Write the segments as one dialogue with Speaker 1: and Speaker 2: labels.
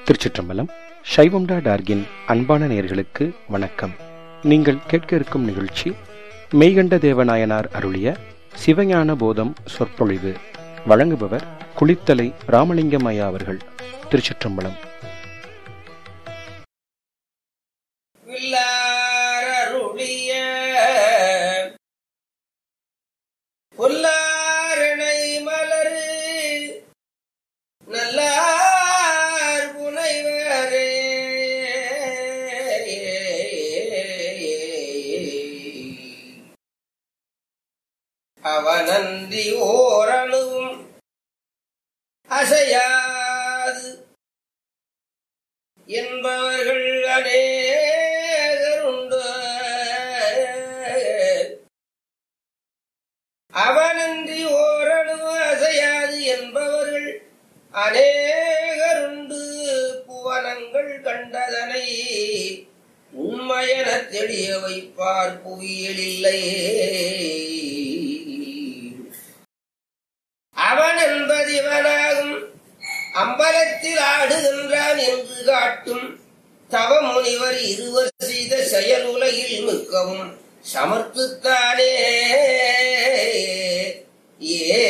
Speaker 1: திருச்சிற்றம்பலம் சைவம்டா டார்கின் அன்பான நேயர்களுக்கு வணக்கம் நீங்கள் கேட்க இருக்கும் நிகழ்ச்சி மெய்கண்ட தேவநாயனார் அருளிய சிவஞான போதம் சொற்பொழிவு வழங்குபவர் குளித்தலை ராமலிங்கம் ஐயா அவர்கள் திருச்சிற்றம்பலம்
Speaker 2: வில்லாரருளிய பொல்லாரணை மலரு நல்லார் புனைவரே அவனன்றி ஓரணுவும் அசையாது என்பவர்கள் அநேகருண்டு அவனன்றி ஓரளவு அசையாது என்பவர்கள் அநேகருண்டு புவனங்கள் கண்டதனை உண்மையென தெளிய வைப்பார் புவியியலில்லை அவன் என்பது இவனாகும் அம்பலத்தில் ஆடுகின்றான் என்று காட்டும் தவ முனிவர் இருவர் செய்த செயல் உலகில் மிக்கவும் சமர்த்துத்தானே ஏ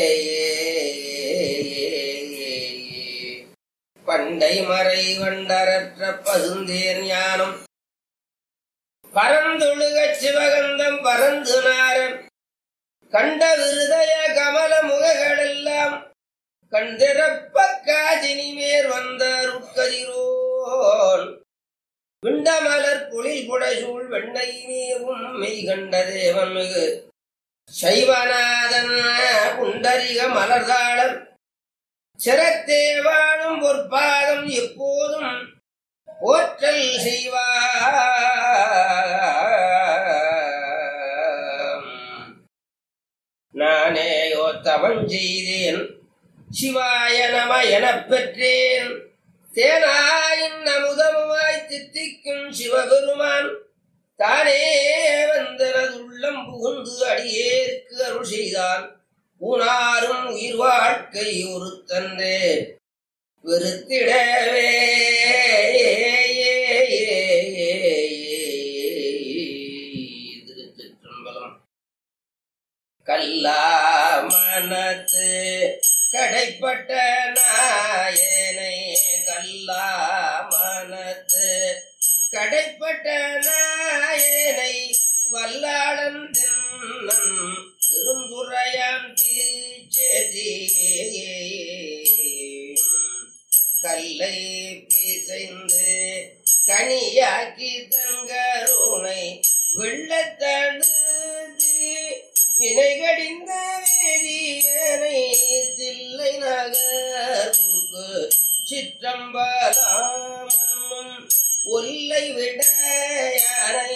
Speaker 2: பண்டை மறை வண்டரற்ற பசுந்தேன் ஞானம் பரந்தொழுகச் சிவகந்தம் பரந்து நாரன் கண்ட விருதய கமல முகங்களெல்லாம் கண்டிரப்ப காஜினி மேற் வந்த ருட்கதிரோன் விண்டமலர் பொழில் புடைசூழ் வெண்ணை நீவும் மெய் கண்ட தேவன் மிகு சைவநாதன் புண்டரிக மலர்தாளம் சிரத்தே வாழும் பொற்பாதம் எப்போதும் போற்றல் செய்வார் நானேயோ தவம் செய்தேன் சிவாய நம எனப் பெற்றேன் தேனாயின் அமுதமுமாய் தித்திக்கும் சிவபெருமான் தானே வந்தனது உள்ளம் புகுந்து அடியேற்கு அருள் செய்தான் ஊனாரும் உயிர் வாழ்க்கை ஒரு தந்தே வெறுத்திடவே திருச்சிற்றம்பலம் கல்லாமனத்து கடைப்பட்ட நாயனை கல்லாமனத்து கடைப்பட்ட நாயனை வல்லாளன் தென்னன் பெருந்துரையான் தீச்செறி கல்லை பிசைந்து கனியாக்கி தங்கருணை வெள்ளத்தடுதி வினை கடிந்த வேதியனை தில்லை நகர்வுக்கு சிற்றம்பலாமன்னும் ஒல்லை விட யானை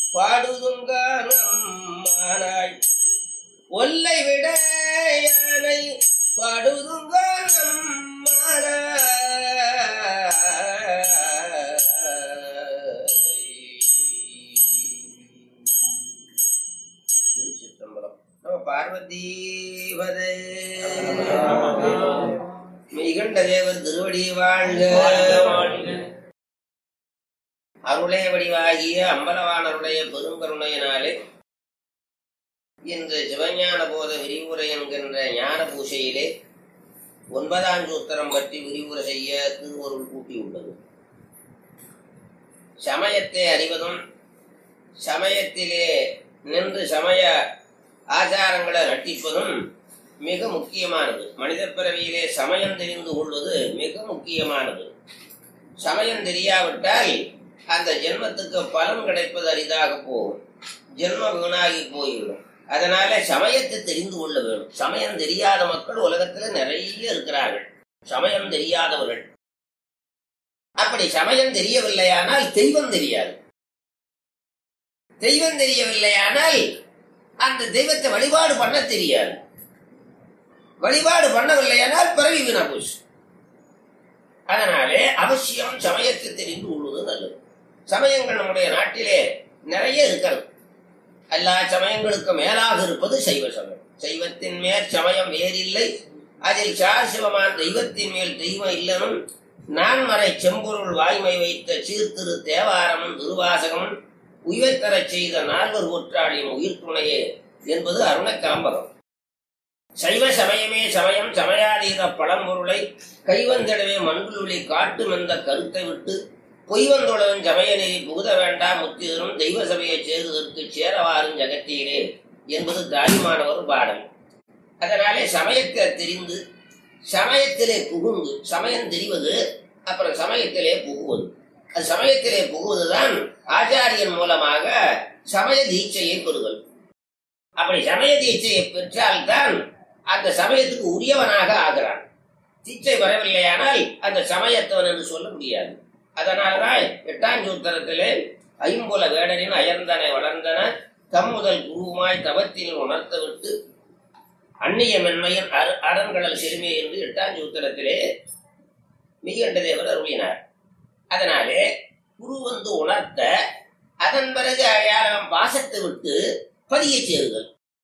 Speaker 2: பாடுதுங்கானாய் ஒல்லை விட யானை பாடுதுங்கானாய் திருச்சிற்றம்பலம் நம்ம பார்வதீவதே மெய்கண்ட தேவர் திருவடி வாழ்க அருளே வடிவாகிய அம்பலவானருடைய பெருங்கருணையினாலே இன்று சிவஞான போத விரிவுரை என்கின்ற ஞான பூசையிலே ஒன்பதாம் சூத்திரம் பற்றி விரிவுரை செய்ய திருவருள் கூட்டியுள்ளது சமயத்தை அறிவதும் சமயத்திலே நின்று சமய ஆச்சாரங்களை ரட்டிப்பதும் மிக முக்கியமானது மனித பிறவியிலே சமயம் தெரிந்து கொள்வது மிக முக்கியமானது சமயம் தெரியாவிட்டால் அந்த ஜென்மத்துக்கு பலன் கிடைப்பது அரிதாக போகும் ஜென்மம் வீணாகி போய்விடும் அதனால சமயத்தை தெரிந்து கொள்ள வேண்டும் சமயம் தெரியாத மக்கள் உலகத்துல நிறைய இருக்கிறார்கள் சமயம் தெரியாதவர்கள் அப்படி சமயம் தெரியவில்லையானால் தெய்வம் தெரியாது தெய்வம் தெரியவில்லையானால் அந்த தெய்வத்தை வழிபாடு பண்ண தெரியாது வழிபாடு பண்ணவில்லையானால் பிறவி வீணா போச்சு அதனாலே அவசியம் சமயத்தை தெரிந்து கொள்வது நல்லது சமயங்கள் நம்முடைய நாட்டிலே நிறைய இருக்கிறது எல்லா சமயங்களுக்கு மேலாக இருப்பது சைவ சமயம் சைவத்தின் மேற் சமயம் வேறில்லை அதில் சார் சிவமான் தெய்வத்தின் மேல் தெய்வம் இல்லனும் நான்மறை செம்பொருள் வாய்மை வைத்த சீர்திரு தேவாரமும் திருவாசகமும் உயிர்த்தரச் செய்த நால்வர் ஒற்றாளின் உயிர் துணையே என்பது அருணக்காம்பகம் சைவ சமயமே சமயம் சமயாதீத பழம்பொருளை கைவந்திடவே மண்புலி காட்டும் என்ற கருத்தை விட்டு பொய்வந்தொழன் சமய நெறி புகுத வேண்டாம் முத்திதரும் தெய்வ சபையை சேருவதற்கு சேரவாரும் ஜகத்தியிலே என்பது தாய்மானவர் பாடல் அதனாலே சமயத்தை தெரிந்து சமயத்திலே புகுந்து சமயம் தெரிவது அப்புறம் சமயத்திலே புகுவது அது சமயத்திலே புகுவதுதான் ஆச்சாரியன் மூலமாக சமய தீட்சையை பெறுதல் அப்படி சமய தீட்சையை பெற்றால்தான் அந்த சமயத்துக்கு உரியவனாக ஆகிறான் தீட்சை வரவில்லையானால் அந்த சமயத்தவன் என்று சொல்ல முடியாது அதனால்தான் எட்டாம் சூத்திரத்திலே ஐம்புல வேடனின் அயர்ந்தனை வளர்ந்தன தம் முதல் குருவுமாய் தவத்தில் உணர்த்த விட்டு அந்நிய மென்மையின் அர- அரண்கடல் சிறுமை என்று எட்டாம் சூத்திரத்திலே மிகண்ட தேவர் அருளினார் அதனாலே குரு வந்து உணர்த்த அதன் பிறகு அயாளம் பாசத்தை விட்டு பதிய சேருதல்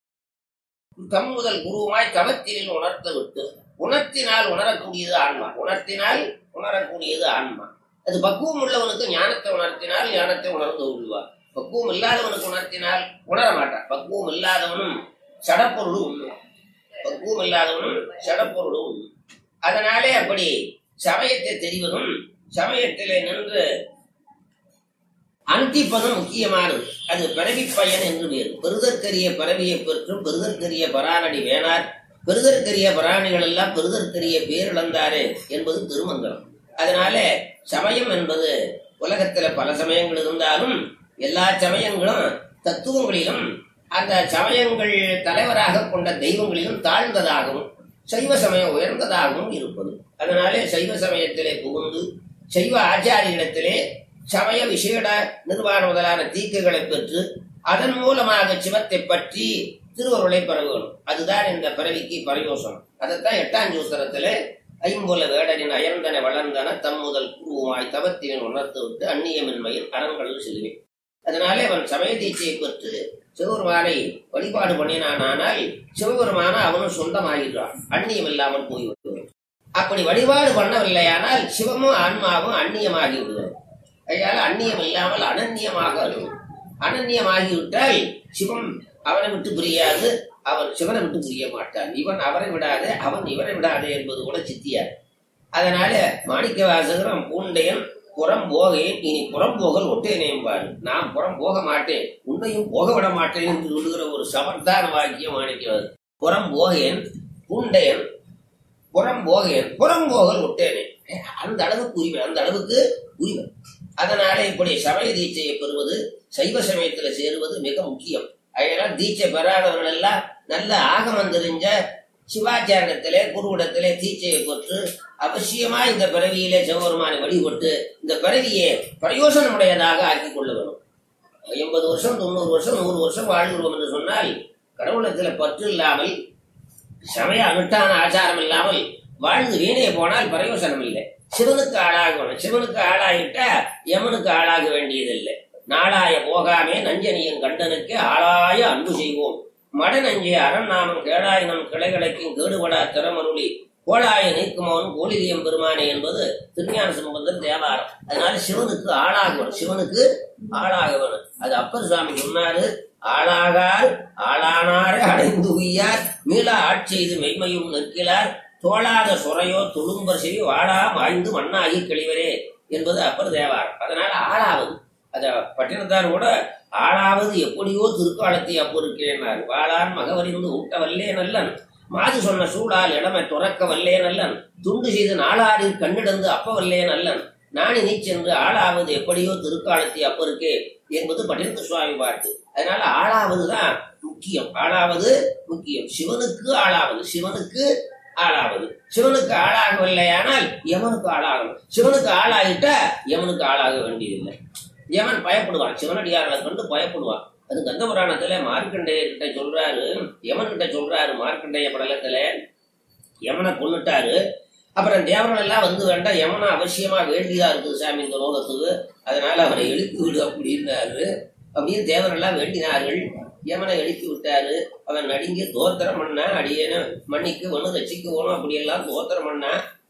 Speaker 2: தம் முதல் குருவுமாய் தவத்தில் உணர்த்த விட்டு உணர்த்தினால் உணரக்கூடியது ஆன்மா உணர்த்தினால் உணரக்கூடியது ஆன்மா அது பக்குவம் உள்ளவனுக்கு ஞானத்தை உணர்த்தினால் ஞானத்தை உணர்ந்து கொள்வார் பக்குவம் இல்லாதவனுக்கு உணர்த்தினால் உணர மாட்டான் பக்குவம் இல்லாதவனும் சடப்பொருளும் உண்மை பக்குவம் இல்லாதவனும் சடப்பொருளும் உண்மை அதனாலே அப்படி சமயத்தை தெரிவதும் சமயத்திலே நின்று அந்திப்பதும் முக்கியமானது அது பிறவி பயன் என்று வேறு பெருதற்கரிய பிறவியை பெற்றும் பெருதற்கரிய பராணடி வேணார் பெருதற்கரிய பராணிகள் எல்லாம் பெருதற்கரிய பேரிழந்தாரே என்பது திருமந்திரம் அதனால சமயம் என்பது உலகத்துல பல சமயங்கள் இருந்தாலும் எல்லா சமயங்களும் தத்துவங்களிலும் அந்த சமயங்கள் தலைவராக கொண்ட தெய்வங்களிலும் தாழ்ந்ததாகவும் சைவ சமயம் உயர்ந்ததாகவும் இருப்பது அதனாலே சைவ சமயத்திலே புகுந்து சைவ ஆச்சாரியனிடத்திலே சமய விசேட நிர்வாண முதலான தீக்கைகளை பெற்று அதன் மூலமாக சிவத்தை பற்றி திருவருளை பெற வேணும் அதுதான் இந்த பிறவிக்கு பரயோசனம் அதைத்தான் எட்டாம் சூத்திரத்திலே ஐம்புல வேடனின் அயர்ந்தன வளர்ந்தன தம் முதல் குருவாய் தவத்தின் உணர்த்து விட்டு அந்நியமின்மையில் அறங்கள் செல்வேன் அதனாலே அவன் சமய தீட்சையை பெற்று சிவபெருமானை வழிபாடு பண்ணினானால் சிவபெருமான அவனும் சொந்தமாகிறான் அந்நியம் இல்லாமல் போய்விடுவான் அப்படி வழிபாடு பண்ணவில்லையானால் சிவமும் ஆன்மாவும் அந்நியமாகி விடுவார் அதனால அந்நியம் இல்லாமல் அனன்யமாக இருக்கும் அனன்யமாகிவிட்டால் சிவம் அவனை விட்டு பிரியாது அவன் சிவனை விட்டு பிரிய மாட்டான் இவன் அவரை விடாதே அவன் இவரை விடாதே என்பது கூட சித்தியார் அதனால மாணிக்க வாசகரம் பூண்டையன் புறம் போகேன் இனி புறம் போகல் ஒட்டேனேன் பாரு நான் புறம் போக மாட்டேன் உன்னையும் போக விட மாட்டேன் என்று சொல்லுகிற ஒரு சமர்த்தான வாக்கியம் மாணிக்கவாது புறம் போகேன் பூண்டையன் புறம் போகேன் புறம் போகல் ஒட்டேனே அந்த அளவுக்கு உரிமை அந்த அளவுக்கு உரிமை அதனால இப்படி சமய தீட்சையை பெறுவது சைவ சமயத்துல சேருவது மிக முக்கியம் அதெல்லாம் தீட்சை பெறாதவர்கள் எல்லாம் நல்ல ஆகமம் தெரிஞ்ச சிவாச்சாரணத்திலே குருவிடத்திலே தீட்சையை பெற்று அவசியமா இந்த பிறவியிலே சிவபெருமானை வழிபட்டு இந்த பிறவியை பிரயோசனமுடையதாக ஆக்கிக் கொள்ள வேணும் எண்பது வருஷம் தொண்ணூறு வருஷம் நூறு வருஷம் வாழ்கிறோம் என்று சொன்னால் கடவுளத்துல பற்று இல்லாமல் சமய அனுஷ்டான ஆச்சாரம் இல்லாமல் வாழ்ந்து வீணே போனால் பிரயோசனம் இல்லை சிவனுக்கு ஆளாகணும் சிவனுக்கு ஆளாகிட்டா யமனுக்கு ஆளாக வேண்டியதில்லை நாளாய போகாமே நஞ்சனியின் கண்டனுக்கு ஆளாய அன்பு செய்வோம் மட நஞ்சே அரண்நாமம் கேளாயினம் கிளைகளுக்கும் கேடுபடா திறமருளி கோளாய நீக்குமவன் கோலிலியம் பெருமானே என்பது திருஞான சம்பந்தன் தேவாரம் அதனால சிவனுக்கு ஆளாகணும் சிவனுக்கு ஆளாக வேணும் அது அப்பர் சுவாமி சொன்னாரு ஆளாகார் ஆளானாரே அடைந்து உய்யார் மீளா ஆட்செய்து மெய்மையும் நிற்கிறார் தோளாத சுரையோ துளும்பர் செவி வாழா வாழ்ந்து மண்ணாகி கழிவரே என்பது அப்பர் தேவாரம் அதனால ஆளாவது அத பட்டினத்தார் கூட ஆளாவது எப்படியோ திருக்காலத்தை அப்பொருக்கிறேனார் வாழான் மகவறிந்து ஊட்ட வல்லே நல்லன் மாது சொன்ன சூடால் இடமை துறக்க வல்லே நல்லன் துண்டு செய்து நாளாரில் கண்ணிடந்து அப்ப வல்லே நல்லன் நாணி நீ சென்று ஆளாவது எப்படியோ திருக்காலத்தை அப்பருக்கே என்பது பட்டினத்து சுவாமி பாட்டு அதனால ஆளாவதுதான் முக்கியம் ஆளாவது முக்கியம் சிவனுக்கு ஆளாவது சிவனுக்கு ஆளாவது சிவனுக்கு ஆளாகவில்லையானால் யமனுக்கு ஆளாகணும் சிவனுக்கு ஆளாகிட்டா யமனுக்கு ஆளாக வேண்டியதில்லை யமன் பயப்படுவான் சிவனடியார்களை கண்டு பயப்படுவான் அது கந்த புராணத்துல மார்க்கண்டேய கிட்ட சொல்றாரு யமன் கிட்ட சொல்றாரு மார்க்கண்டேய படலத்துல யமனை கொன்னுட்டாரு அப்புறம் தேவர்கள் எல்லாம் வந்து வேண்டாம் யமனை அவசியமா வேண்டியதா இருக்குது சாமி இந்த லோகத்துக்கு அதனால அவரை எழுப்பி விடு அப்படின்னாரு அப்படின்னு தேவரெல்லாம் வேண்டினார்கள் யமனை எழுப்பி விட்டாரு அவன் நடுங்கி தோத்திரம் பண்ணா அடியேன மன்னிக்கு ஒண்ணு ரசிக்கு வேணும் அப்படியெல்லாம் தோத்திரம் பண்ணா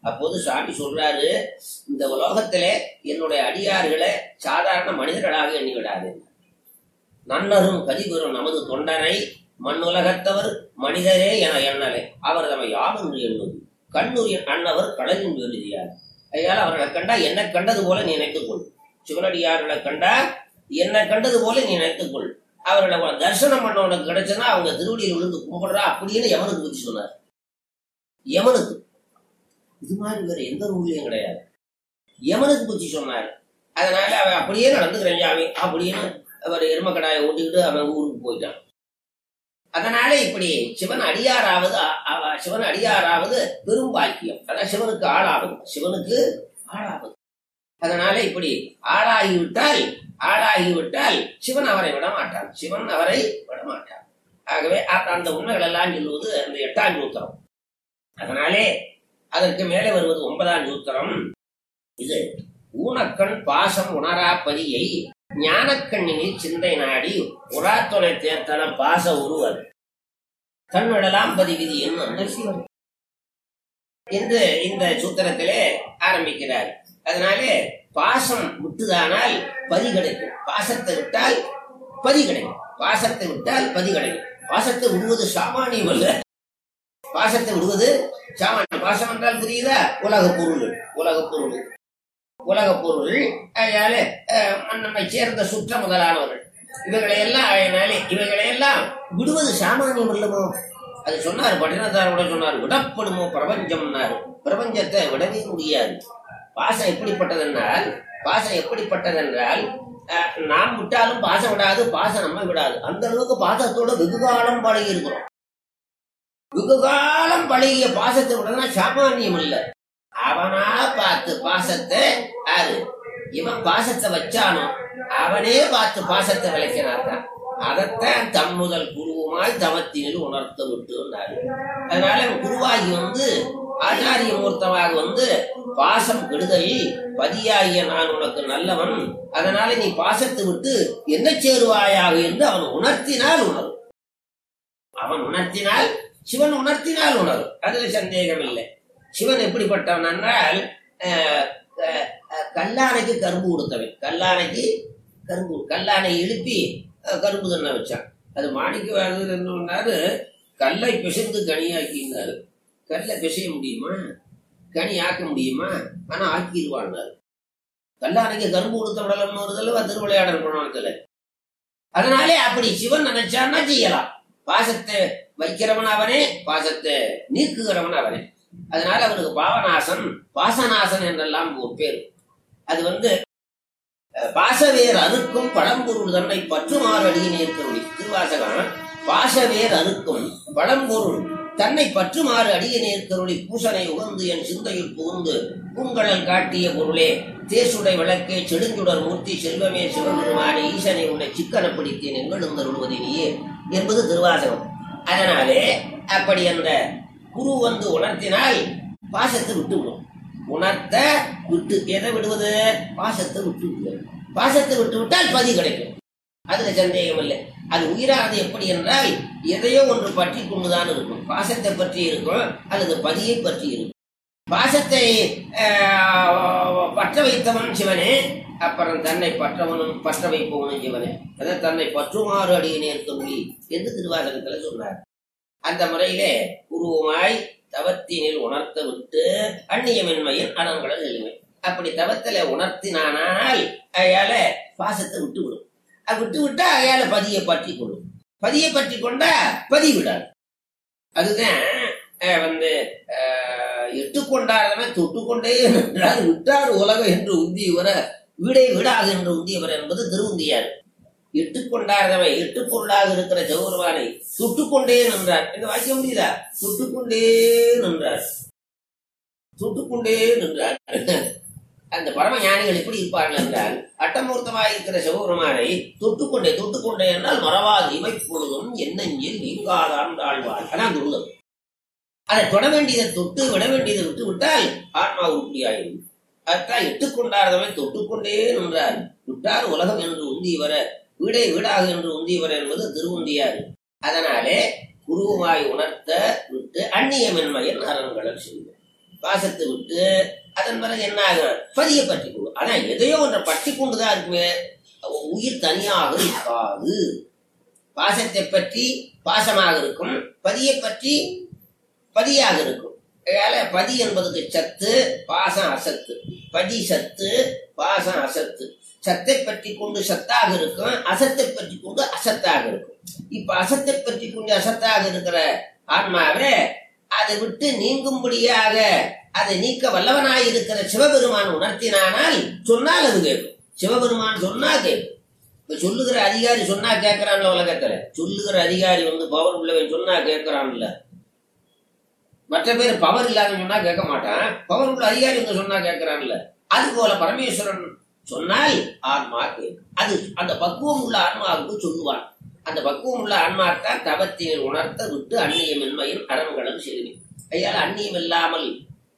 Speaker 2: அப்போது சாமி சொல்றாரு இந்த உலோகத்திலே என்னுடைய அடியார்களை சாதாரண மனிதர்களாக எண்ணி விடாது நன்னரும் கதிபெறும் நமது தொண்டனை மண்ணுலகத்தவர் மனிதரே என எண்ணலே அவர் தம்மை யாவென்று எண்ணுது கண்ணுரிய அண்ணவர் கடலின் எழுதியார் அதனால அவர்களை கண்டா என்ன கண்டது போல நீ நினைத்துக் கொள் சிவனடியார்களை கண்டா என்ன கண்டது போல நீ நினைத்துக் கொள் அவர்களை உனக்கு தரிசனம் பண்ண உனக்கு கிடைச்சுன்னா அவங்க திருவடியில் விழுந்து கும்பிடுறா அப்படின்னு யமனுக்கு புத்தி சொன்னார் யமனுக்கு இது மாதிரி வேற எந்த நூல்லையும் கிடையாது யமனுக்கு புத்தி சொன்னார் அதனால அவன் அப்படியே நடந்துக்கிறேன் சாமி அப்படின்னு அவர் எருமக்கடாயை ஓட்டிக்கிட்டு அவன் ஊருக்கு போயிட்டான் அதனால இப்படி சிவன் அடியாராவது அ- அவ- சிவன் அடியாராவது பெரும் பாக்கியம் அதான் சிவனுக்கு ஆளாவது சிவனுக்கு ஆளாவது அதனால இப்படி ஆளாகிவிட்டால் ஆளாகிவிட்டால் சிவன் அவரை விட மாட்டான் சிவன் அவரை விட மாட்டான் ஆகவே அ- அந்த உண்மைகள் எல்லாம் சொல்லுவது அந்த எட்டாம் சூத்திரம் அதனாலே அதற்கு மேலே வருவது ஒன்பதாம் சூத்திரம் இது ஊனக்கண் பாசம் உணரா பதியை ஞானக்கண்ணினில் சிந்தை நாடி உராத்துணை தேர்த்தன பாச உருவர் கண்விடலாம் பதிவிதி என்ன சிவன் என்று இந்த சூத்திரத்திலே ஆரம்பிக்கிறார் அதனாலே பாசம் விட்டுதானால் பதி கிடைக்கும் பாசத்தை விட்டால் பதி கிடைக்கும் பாசத்தை விட்டால் பதி கிடைக்கும் பாசத்தை விடுவது சாமானியம் அல்ல பாசத்தை விடுவது சாமானியம் பாசம் என்றால் புரியுதா உலக பொருள் உலக பொருள் உலக பொருள் அதனால அஹ், நம்மை சேர்ந்த சுற்ற முதலானவர்கள் இவைகளை எல்லாம் அதனாலே இவைகளை எல்லாம் விடுவது சாமானியம் அல்லமோ அது சொன்னார் பட்டினத்தார் கூட சொன்னார் விடப்படுமோ பிரபஞ்சம்னாரு பிரபஞ்சத்தை விடவே முடியாது பாசம் எப்படிப்பட்டதென்றால் பாசம் எப்படிப்பட்டதென்றால் அஹ், நாம் விட்டாலும் பாசம் விடாது பாசம் நம்ம விடாது அந்த அளவுக்கு பாசத்தோட வெகு காலம் பழகி இருக்கிறோம் வெகு காலம் பழகிய பாசத்தை விடனா சாமானியம் இல்லை அவனா பார்த்து பாசத்தை யாரு இவன் பாசத்தை வச்சானோ அவனே பார்த்து பாசத்தை விளைக்கிறான் அதைத்தான் தம் முதல் குருவுமாய் தவத்தினில் உணர்த்த விட்டுனாரு அதனால இவன் குருவாகி வந்து ஆச்சாரிய மூர்த்தமாக வந்து பாசம் கெடுதல் பதியாகிய நான் உனக்கு நல்லவன் அதனால நீ பாசத்தை விட்டு என்ன சேருவாயாக என்று அவன் உணர்த்தினால் உணரும் அவன் உணர்த்தினால் சிவன் உணர்த்தினால் உணரும் அதுல சந்தேகம் இல்லை சிவன் எப்படிப்பட்டவன் என்றால் அஹ், அஹ், அஹ், கல்லானைக்கு கரும்பு கொடுத்தவன் கல்லானைக்கு கரும்பு கல்லானை எழுப்பி அஹ், கரும்பு தண்ண வச்சான் அது மாணிக்க வாழ்ந்து என்னன்னாரு கல்லை பிசைந்து கனியாக்கினாரு கல்லை பிசைய முடியுமா கனி ஆக்க முடியுமா ஆனா ஆக்கிடுவான்னாரு கல்லானைக்கு கரும்பு கொடுத்த விடலம்னு வருதல்ல திருவிளையாடல் புராணத்துல அதனாலே அப்படி சிவன் நினைச்சான்னா செய்யலாம் பாசத்தை வைக்கிறவன் அவனே பாசத்தை நீக்குகிறவன் அவனே அதனால அவனுக்கு பாவநாசன் பாசநாசன் என்றெல்லாம் ஒரு பேர் அது வந்து அஹ், பாசவேர் அறுக்கும் பழம்பொருள் தன்னை பற்றுமாறு அடியினேற்க திருவாசகம் பாசவேர் அறுக்கும் பழம்பொருள் தன்னை பற்றுமாறு அடியநேர்க்கருளி பூசனை உகந்து என் சிந்தையில் புகுந்து பூங்கழல் காட்டிய பொருளே தேசுடை விளக்கே செடுஞ்சுடர் மூர்த்தி செல்வமே சிவபெருமானே ஈசனை உன்னை சிக்கன பிடித்தேன் எங்களும் தருள்வதை நீயே என்பது திருவாசகம் அதனாலே அப்படி அந்த குரு வந்து உணர்த்தினால் பாசத்தை விட்டு விடும் உணர்த்த விட்டு எதை விடுவது பாசத்தை விட்டு விடுவது பாசத்தை விட்டு விட்டால் பதி கிடைக்கும் அதுல சந்தேகம் இல்லை அது உயிரானது எப்படி என்றால் எதையோ ஒன்று பற்றி கொண்டுதான் இருக்கும் பாசத்தை பற்றி இருக்கும் அல்லது பதியை பற்றி இருக்கும் பாசத்தை ஆஹ், பற்ற வைத்தவன் சிவனே அப்புறம் தன்னை பற்றவனும் பற்ற வைப்பவனும் சிவனே அதை தன்னை பற்றுமாறு அடியினே சொல்லி என்று திருவாசகத்துல சொன்னார் அந்த முறையிலே உருவமாய் தவத்தினில் உணர்த்த விட்டு அந்நியமின்மையின் அனங்களை எளிமை அப்படி தவத்தில உணர்த்தினானால் அயால பாசத்தை விட்டு விடும் அது விட்டு விட்டா அயால பதியை பற்றி கொள்ளும் பதியை பற்றி கொண்டா பதி விடாது அதுதான் அஹ், வந்து அஹ், எட்டு கொண்டாடுறவன் தொட்டு கொண்டே நின்றார் விட்டார் உலகம் என்று உந்தியவர வீடை விடாது என்று உந்தியவர் என்பது திருவுந்தியார் எட்டு கொண்டாடுறவன் எட்டு பொருளாக இருக்கிற சௌரவானை சுட்டுக்கொண்டே நின்றார் இந்த வாக்கியம் முடியுதா சுட்டுக்கொண்டே நின்றார் சுட்டுக்கொண்டே நின்றார் அந்த பரம ஞானிகள் எப்படி இருப்பார்கள் என்றால் அட்டமூர்த்தமாக இருக்கிற சிவபெருமானை தொட்டுக்கொண்டே தொட்டுக்கொண்டே என்றால் மறவாது இவை பொழுதும் என்னெஞ்சில் நீங்காதான் தாழ்வார் அதான் துருந்தம் அதை தொட வேண்டியதை தொட்டு விட வேண்டியதை விட்டு விட்டால் ஆன்மா உருப்படியாயிடும் அதான் எட்டு கொண்டாடுறவன் தொட்டுக்கொண்டே நின்றார் விட்டார் உலகம் என்று உந்தி வர வீடை வீடாக என்று உந்தி வர என்பது திருவுந்தியார் அதனாலே குருவுமாய் உணர்த்த விட்டு அந்நியமென்மையின் அறங்களை செய்யும் பாசத்தை விட்டு அதன் பிறகு என்ன ஆகும் பதியை பற்றி கொண்டு அதான் எதையோ ஒன்றை பற்றி கொண்டுதான் இருக்குமே உயிர் தனியாக இருக்காது பாசத்தை பற்றி பாசமாக இருக்கும் பதியை பற்றி பதியாக இருக்கும் அதனால பதி என்பதுக்கு சத்து பாசம் அசத்து பதி சத்து பாசம் அசத்து சத்தை பற்றி கொண்டு சத்தாக இருக்கும் அசத்தை பற்றி கொண்டு அசத்தாக இருக்கும் இப்ப அசத்தை பற்றி கொண்டு அசத்தாக இருக்கிற ஆன்மாவே அதை விட்டு நீங்கும்படியாக அதை நீக்க வல்லவனாய் இருக்கிற சிவபெருமான் உணர்த்தினானால் சொன்னால் அது கேட்கும் சிவபெருமான் சொன்னா கேட்கும் இப்ப சொல்லுகிற அதிகாரி சொன்னா கேட்கறான்ல உலகத்துல சொல்லுகிற அதிகாரி வந்து பவர் உள்ளவன் சொன்னா கேட்கறான்ல மற்ற பேர் பவர் இல்லாதவன் சொன்னா கேட்க மாட்டான் பவர் உள்ள அதிகாரி வந்து சொன்னா கேட்கறான்ல அது போல பரமேஸ்வரன் சொன்னால் ஆன்மா கேட்கும் அது அந்த பக்குவம் உள்ள ஆன்மாவுக்கு சொல்லுவான் அந்த பக்குவம் உள்ள ஆன்மாத்தான் தவத்தினை உணர்த்த விட்டு அந்நியம் இன்மையின் அறங்களும் செல்வி ஐயால் அந்நியம் இல்லாமல்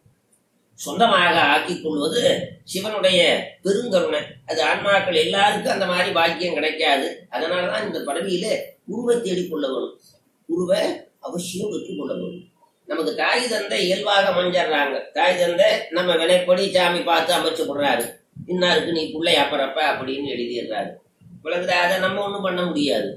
Speaker 2: சொந்தமாக ஆக்கிக் கொள்வது சிவனுடைய பெருங்கருணை அது ஆன்மாக்கள் எல்லாருக்கும் அந்த மாதிரி பாக்கியம் கிடைக்காது அதனாலதான் இந்த பதவியில உருவை தேடிக்கொள்ள வேணும் உருவை அவசியம் பெற்றுக்கொள்ள வேணும் நமக்கு தாய் தந்தை இயல்பாக மஞ்சிடுறாங்க தாய் தந்தை நம்ம வினைப்படி சாமி பார்த்து அமைச்சு கொடுறாரு இன்னாருக்கு நீ பிள்ளை அப்பறப்ப அப்படின்னு எழுதிடுறாரு விளக்குதா அதை நம்ம ஒண்ணும் பண்ண முடியாது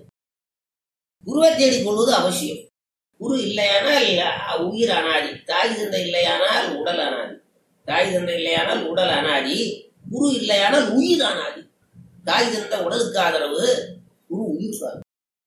Speaker 2: உருவை தேடிக் கொள்வது அவசியம் குரு இல்லையானால் அஹ், உயிர் அனாதி தாய் தந்தை இல்லையானால் உடல் அனாதி தாய் தந்தை இல்லையானால் உடல் அனாதி குரு இல்லையானால் உயிர் அனாதி தாய் தந்தை உடலுக்கு ஆதரவு குரு உயிர் சார்பு.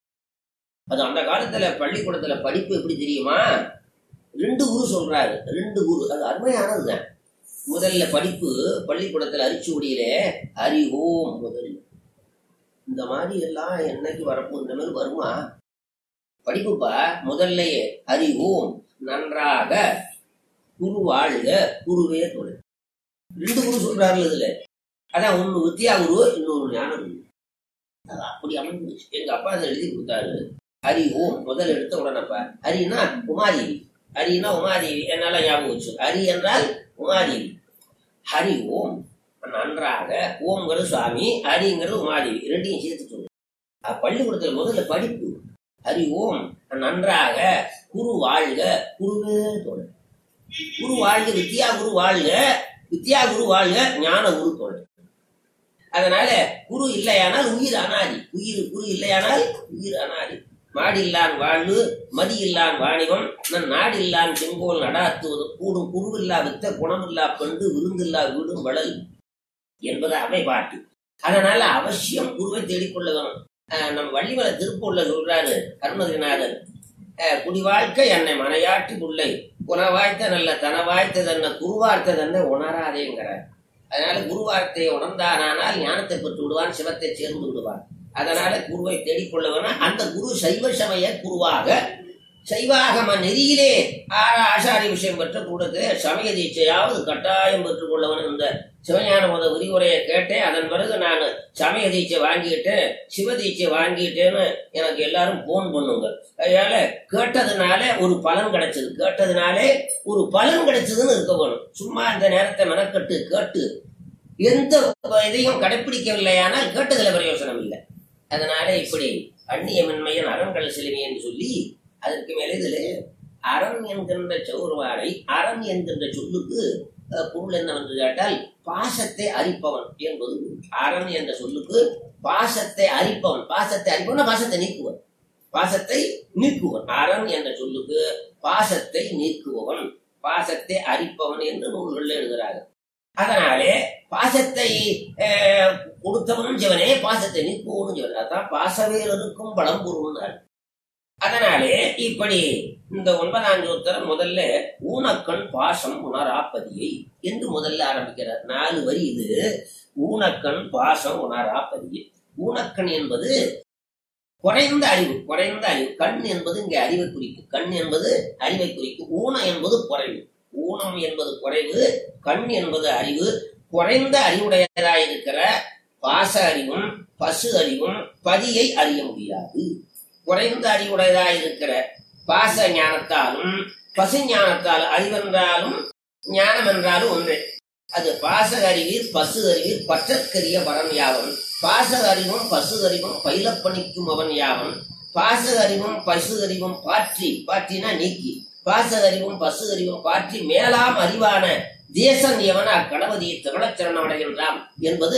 Speaker 2: அது அந்த காலத்துல பள்ளிக்கூடத்துல படிப்பு எப்படி தெரியுமா ரெண்டு குரு சொல்றாரு ரெண்டு குரு அது அருமையானதுதான் முதல்ல படிப்பு பள்ளிக்கூடத்துல அரிச்சுவடியில அறிவோம் முதல் இந்த மாதிரி எல்லாம் என்னைக்கு வரப்போ இந்த மாதிரி வருமா படிப்புப்பா முதல்லயே அறிவோம் நன்றாக குரு வாழ்க குருவே தொழில் ரெண்டு குரு சொல்றாருல இதுல அதான் ஒண்ணு வித்யா குரு இன்னொரு ஞான குரு அது அப்படி அமைந்துச்சு எங்க அப்பா அதை எழுதி கொடுத்தாரு ஹரி ஓம் முதல் எடுத்த உடனப்பா ஹரினா உமாதேவி ஹரினா உமாதேவி என்னால ஞாபகம் வச்சு ஹரி என்றால் உமாதேவி ஹரி ஓம் நன்றாக ஓம்ங்கிறது சுவாமி ஹரிங்கிறது உமாதேவி ரெண்டையும் சேர்த்து சொல்லு அஹ் பள்ளிக்கூடத்துல முதல்ல படிப்பு ஹரி ஓம் நன்றாக குரு வாழ்க குருவே தோழர் குரு வாழ்க வித்யா குரு வாழ்க வித்யா குரு வாழ்க ஞான குரு தோழர் அதனால குரு இல்லையானால் உயிர் அனாதி உயிர் குரு இல்லையானால் உயிர் அனாதி மாடில்லான் வாழ்வு மதி இல்லான் வாணிபம் நன் நாடில்லான் செங்கோல் நடாத்துவது கூடும் குருவில்லா வித்த குணமில்லா பெண்டு விருந்தில்லா வீடும் வளல் என்பது அவை பாட்டு அதனால அவசியம் குருவை தேடிக்கொள்ள வேணும் அஹ் நம்ம வள்ளிமலை திருப்பூர்ல சொல்றாரு கருணகிரிநாதர் அஹ் குடி வாழ்க்கை என்னை மனையாட்டி புள்ளை குணவாய்த்த நல்ல தனவாய்த்த தன்னை குருவார்த்த தன்னை உணராதேங்கிறார் அதனால குருவார்த்தையை உணர்ந்தானால் ஞானத்தை பெற்று விடுவான் சிவத்தை சேர்ந்து விடுவான் அதனால குருவை தேடிக்கொள்ள வேணாம் அந்த குரு சைவ சமய குருவாக சைவாகம நெறியிலே ஆற ஆசாரி விஷயம் பெற்ற கூடத்து சமய தீட்சையாவது கட்டாயம் பெற்றுக்கொள்ள வேணும் இந்த சிவஞான போத விரிவுரையை கேட்டேன் அதன் பிறகு நான் சமய தீட்சை வாங்கிட்டேன் சிவ தீட்சை வாங்கிட்டேன்னு எனக்கு எல்லாரும் போன் பண்ணுங்க அதனால கேட்டதுனால ஒரு பலன் கிடைச்சது கேட்டதுனாலே ஒரு பலன் கிடைச்சதுன்னு இருக்க வேணும் சும்மா இந்த நேரத்தை மெனக்கட்டு கேட்டு எந்த இதையும் கடைபிடிக்கவில்லையானால் கேட்டதுல பிரயோசனம் இல்லை அதனால இப்படி அந்நியமின்மையின் அறங்கள் செலுவி என்று சொல்லி அதற்கு மேலே இதுல அறம் என்கின்ற சௌர்வாடை அறம் என்கின்ற சொல்லுக்கு அஹ், பொருள் என்னவென்று கேட்டால் பாசத்தை அரிப்பவன் என்பது பொருள். அறம் என்ற சொல்லுக்கு பாசத்தை அரிப்பவன் பாசத்தை அரிப்பவன் பாசத்தை நீக்குவன் பாசத்தை நீக்குவன் அறம் என்ற சொல்லுக்கு பாசத்தை நீக்குபவன் பாசத்தை அரிப்பவன் என்று நூல்கள் எழுதுகிறார்கள் அதனாலே பாசத்தை அஹ், கொடுத்தவனும் சிவனே பாசத்தை நீக்குவனும் சிவன் அதான் பாசவேலருக்கும் பழம்பொருள்னார் அதனாலே இப்படி இந்த ஒன்பதாம் சூத்திரம் முதல்ல ஊனக்கண் பாசம் உணராப்பதியை என்று முதல்ல ஆரம்பிக்கிறார் நாலு வரி இது ஊனக்கண் பாசம் உணராப்பதியை ஊனக்கண் என்பது குறைந்த அறிவு குறைந்த அறிவு கண் என்பது இங்கே அறிவை குறிக்கும் கண் என்பது அறிவை குறிக்கும் ஊனம் என்பது குறைவு ஊனம் என்பது குறைவு கண் என்பது அறிவு குறைந்த அறிவுடையதாயிருக்கிற பாச அறிவும் பசு அறிவும் பதியை அறிய முடியாது குறைந்த அறிவுடையதாயிருக்கிற பாச ஞானத்தாலும் பசு ஞானத்தால் அறிவென்றாலும் ஞானம் என்றாலும் ஒன்றே அது பாச அறிவீர் பசு அறிவீர் பற்றற்கரிய வரம் யாவன் பாச அறிவும் பசு அறிவும் பயிலப்பணிக்கும் அவன் யாவன் பாச அறிவும் பசு அறிவும் பாற்றி பாற்றினா நீக்கி பாச அறிவும் பசு அறிவும் பாற்றி மேலாம் அறிவான தேசன் எவன அக்கணபதியை திரளச்சரணம் அடைகின்றான் என்பது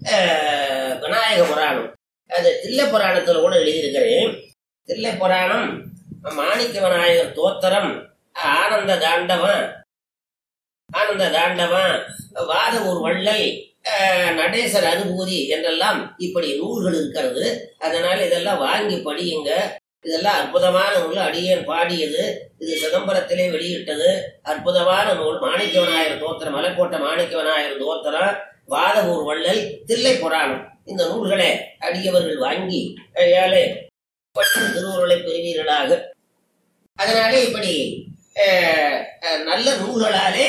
Speaker 2: ஆஹ், விநாயக புராணம் அது தில்லை புராணத்தில் கூட எழுதியிருக்கிறேன் தில்லை புராணம் மாணிக்க விநாயகர் தோத்திரம் ஆனந்த தாண்டவம் ஆனந்த தாண்டவம் வாத ஒரு வள்ளல் ஆஹ், நடேசர் அனுபூதி என்றெல்லாம் இப்படி நூல்கள் இருக்கிறது அதனால இதெல்லாம் வாங்கி படியுங்க இதெல்லாம் அற்புதமான நூல் அடியேன் பாடியது இது சிதம்பரத்திலே வெளியிட்டது அற்புதமான நூல் மாணிக்க விநாயகர் தோத்திரம் மலைக்கோட்டை மாணிக்க விநாயகர் தோத்திரம் வாதவூர் வள்ளல் தில்லை புராணம் இந்த நூல்களை அடியவர்கள் வாங்கி ஏழை பட்டு திருவுருளை பெறுவீர்களாக அதனாலே இப்படி அஹ், அஹ், நல்ல நூல்களாலே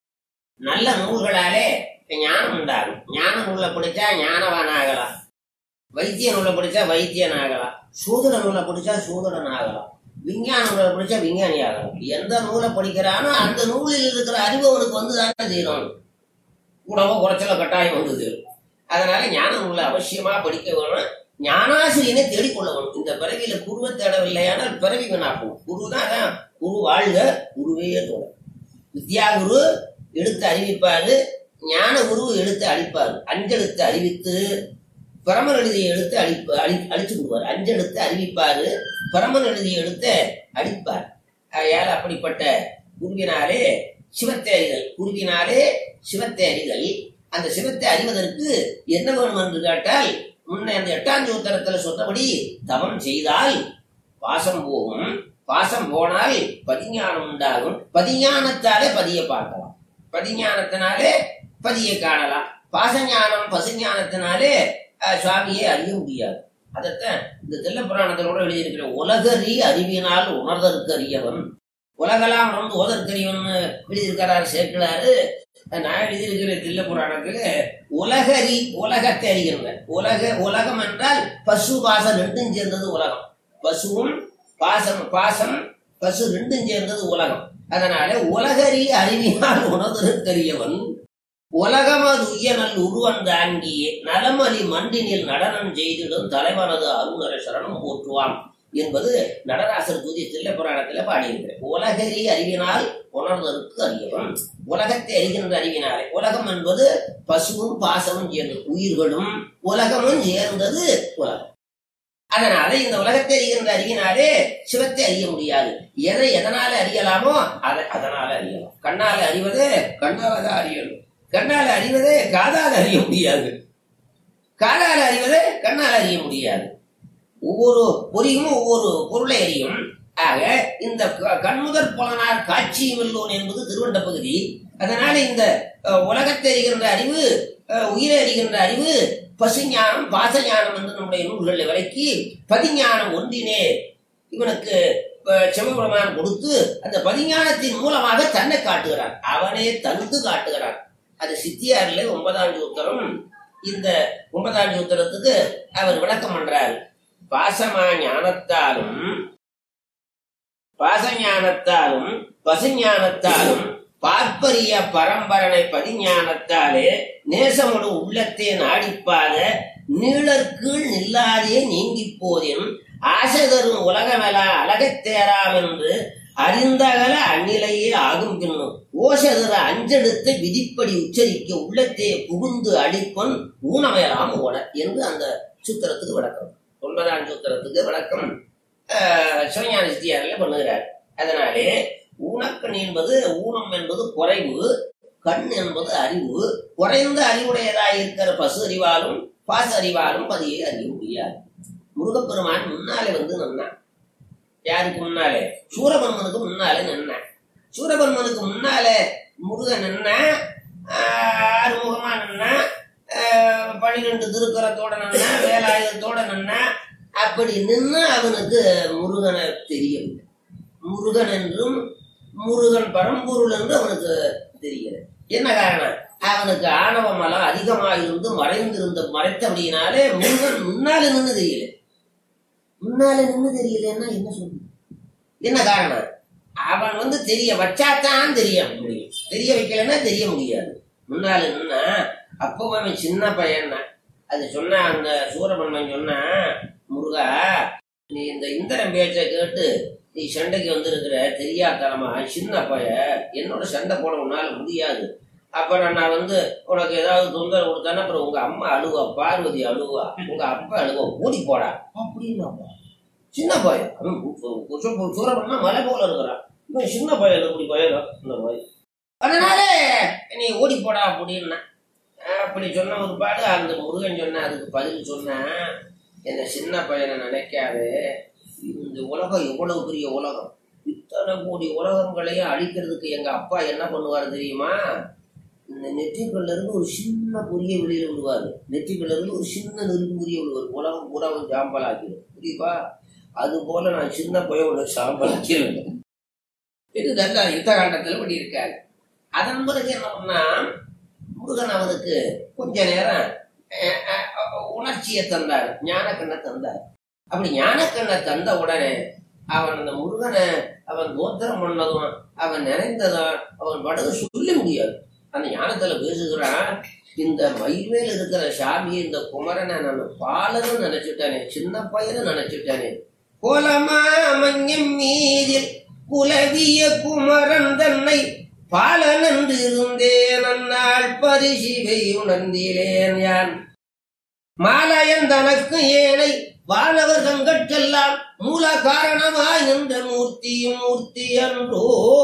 Speaker 2: நல்ல நூல்களாலே ஞானம் உண்டாகும் ஞான நூலை படிச்சா ஞானவான் ஆகலாம் வைத்திய நூலை படிச்சா வைத்தியன் ஆகலாம் சூதர நூலை படிச்சா சூதரன் ஆகலாம் விஞ்ஞான நூலை படிச்சா விஞ்ஞானி ஆகலாம் எந்த நூலை படிக்கிறானோ அந்த நூலில் இருக்கிற அறிவு அவனுக்கு வந்து தானே தீரும் கூடவோ குறைச்சல கட்டாயம் வந்து தீரும் அதனால ஞான நூலை அவசியமா படிக்க வேணும் ஞானாசிரியனை தேடிக்கொள்ள வேணும் இந்த பிறவியில குருவை தேடவில்லையானால் பிறவி வீணாக்கும் குரு தான் அதான் குரு வாழ்க குருவே தோட வித்யா குரு எடுத்து அறிவிப்பாரு ஞான குரு எடுத்து அழிப்பாரு அஞ்செழுத்து அறிவித்து பிரமன் எழுதிய எடுத்து அழிப்பு அழி அழிச்சு விடுவார் அஞ்செழுத்து அறிவிப்பாரு பிரமன் எழுதிய எடுத்து அழிப்பார் ஆகையால் அப்படிப்பட்ட குருவினாலே சிவத்தை அறிதல் குருவினாலே சிவத்தை அறிதல் அந்த சிவத்தை அறிவதற்கு என்ன வேணும் என்று கேட்டால் முன்ன அந்த எட்டாம் சூத்திரத்துல சொன்னபடி தவம் செய்தால் பாசம் போகும் பாசம் போனால் பதிஞானம் உண்டாகும் பதிஞானத்தாலே பதிய பார்க்கலாம் பதிஞானத்தினாலே பதியை காணலாம் பாசஞானம் பசுஞானத்தினாலே அஹ், சுவாமியை அறிய முடியாது அதைத்தான் இந்த தெல்ல புராணத்தில் கூட எழுதியிருக்கிற உலகறி அறிவினால் உணர்தற்கு அறியவன் உலகெல்லாம் உணர்ந்து ஓதற்கரியவன் எழுதியிருக்கிறார் சேர்க்கிறாரு நான் எழுதியிருக்கிற தில்ல புராணத்துல உலகறி உலகத்தை அறிகின்ற உலக உலகம் என்றால் பசு பாசம் ரெண்டும் சேர்ந்தது உலகம் பசுவும் பாசம் பாசம் பசு ரெண்டும் சேர்ந்தது உலகம் அதனால உலகறி அறிவினால் உணர்தற்கரியவன் உலகமது உய்யனல் உருவன் தாங்கியே நலமலி மண்டினில் நடனம் செய்திடும் தலைவனது அருணர சரணம் போற்றுவான் என்பது நடராசர் தூதி தில்லை புராணத்துல பாடியிருக்கிறேன் உலகறி அறிவினால் உணர்தற்கு அறியவன் உலகத்தை அறிகின்ற அறிவினாலே உலகம் என்பது பசுவும் பாசமும் சேர்ந்தது உயிர்களும் உலகமும் சேர்ந்தது உலகம் அதனால இந்த உலகத்தை அறிகின்ற அறிவினாலே சிவத்தை அறிய முடியாது எதை எதனால அறியலாமோ அதை அதனால அறியலாம் கண்ணால அறிவது கண்ணால தான் அறியணும் கண்ணால அறிவதே காதால அறிய முடியாது காதால அறிவதே கண்ணால அறிய முடியாது ஒவ்வொரு பொறியும் ஒவ்வொரு பொருளை அறியும் ஆக இந்த க- கண்முதற் புலனார் காட்சியும் இல்லோன் என்பது திருவண்ட பகுதி அதனால இந்த அஹ், உலகத்தை அறிகின்ற அறிவு அஹ், உயிரை அறிகின்ற அறிவு பசுஞானம் பாசஞானம் என்று நம்முடைய நூல்களில் விளக்கி பதிஞானம் ஒன்றினே இவனுக்கு அஹ், சிவபெருமான் கொடுத்து அந்த பதிஞானத்தின் மூலமாக தன்னை காட்டுகிறான் அவனே தந்து காட்டுகிறான் அது சித்தியாரில் ஒன்பதாம் சூத்திரம் இந்த ஒன்பதாம் சூத்திரத்துக்கு அவர் விளக்கம் பண்றாரு பாசமா ஞானத்தாலும் பாசஞானத்தாலும் பசுஞானத்தாலும் பார்ப்பரிய பரம்பரனை பதிஞானத்தாலே நேசமுடு உள்ளத்தே நாடிப்பாத நீளற்கீழ் நில்லாதே நீங்கிப் போதின் ஆசை தரும் உலகமெலா அழகைத் தேராம் என்று அறிந்தகல அந்நிலையே ஆகும் பின்னும் ஓசதர அஞ்செடுத்து விதிப்படி உச்சரிக்க உள்ளத்தே புகுந்து அழிப்பன் ஊனமையலாம் ஓட என்று அந்த சூத்திரத்துக்கு விளக்கம் ஒன்பதாம் சூத்திரத்துக்கு விளக்கம் ஆஹ், சிவஞான சித்தியாரில் பண்ணுகிறார் அதனாலே ஊனக்கண் என்பது ஊனம் என்பது குறைவு கண் என்பது அறிவு குறைந்த அறிவுடையதாய் இருக்கிற பசு அறிவாலும் பாச அறிவாலும் பதியை அறிய முடியாது முருகப்பெருமான் முன்னாலே வந்து நின்னான் யாருக்கு முன்னாலே சூரபன்மனுக்கு முன்னாலே நின்னான் சூரபன்மனுக்கு முன்னாலே முருகன் நின்னா ஆறுமுகமா நின்னா ஆஹ், பன்னிரெண்டு திருக்கரத்தோட நின்னா வேலாயுதத்தோட நின்னா அப்படி நின்று அவனுக்கு முருகனை தெரியவில்லை முருகன் என்றும் முருகன் பரம்பொருள் என்று அவனுக்கு தெரிகிறது என்ன காரணம் அவனுக்கு ஆணவ மலம் அதிகமாக இருந்து மறைந்திருந்த மறைத்தபடியினாலே முருகன் முன்னால நின்று தெரியல முன்னால நின்று தெரியலன்னா என்ன சொல்றது என்ன காரணம் அவன் வந்து தெரிய வச்சாதான் தெரிய முடியும் தெரிய வைக்கலைன்னா தெரிய முடியாது முன்னால நின்னா அப்போ அவன் சின்ன பையன் அது சொன்ன அந்த சூரபன்மன் சொன்னா முருகா நீ இந்த இந்திரன் பேச்சை கேட்டு நீ சண்டைக்கு வந்திருக்கிற தெரியாதனமா சின்ன பைய என்னோட சண்டை போட உன்னால முடியாது அப்புறம் நான் வந்து உனக்கு ஏதாவது தொந்தரவு கொடுத்தானே அப்புறம் உங்க அம்மா அழுவா பார்வதி அழுவா உங்க அப்பா அழுவா ஓடி போடா அப்படின்னாப்பா சின்ன பையன் அவன் சூரப்பண்ணா மலை போல இருக்கிறான் இவன் சின்ன பையன் இப்படி பையன் இந்த மாதிரி அதனால நீ ஓடி போடா அப்படின்னா அப்படி சொன்ன ஒரு பாடு அந்த முருகன் சொன்ன அதுக்கு பதில் சொன்னேன் என்ன சின்ன பையனை நினைக்காது இந்த உலகம் எவ்வளவு பெரிய உலகம் இத்தனை கோடி உலகங்களையும் அழிக்கிறதுக்கு எங்க அப்பா என்ன பண்ணுவார் தெரியுமா இந்த நெற்றிக்கல்ல இருந்து ஒரு சின்ன பொரிய வெளியில விடுவார் நெற்றிக்கல்ல இருந்து ஒரு சின்ன நெருப்பு பொரிய விடுவார் உலகம் பூரா ஒரு சாம்பல் ஆக்கிடும் புரியுப்பா அது போல நான் சின்ன பையன் உனக்கு சாம்பல் ஆக்கிடுவேன் இது நல்லா யுத்த காண்டத்தில் பண்ணியிருக்காரு அதன் பிறகு என்ன பண்ணா முருகன் அவனுக்கு கொஞ்ச நேரம் அஹ், அஹ், உணர்ச்சியை தந்தார் ஞானக்கண்ணை தந்தார் அப்படி ஞானக்கண்ணை தந்த உடனே அவன் அந்த முருகனை அவன் தோத்திரம் பண்ணதும் அவன் நிறைந்ததும் அவன் படகு சொல்ல முடியாது அந்த ஞானத்துல பேசுகிறான் இந்த மயில் மேல இருக்கிற சாமியை இந்த குமரனை நான் பாலன்னு நினைச்சுட்டானே சின்ன பையனை நினைச்சுட்டானே கோலமா மஞ்சம் மீதில் குலவிய குமரன் தன்னை பாலனன்று இருந்தேன் அந்நாள் பரிசிவை உணர்ந்தேன் யான் மாலயன் தனக்கு ஏனை வானவர் கங்கட்கெல்லாம் மூல காரணமாய் நின்ற மூர்த்தியும் மூர்த்தி அன்றோ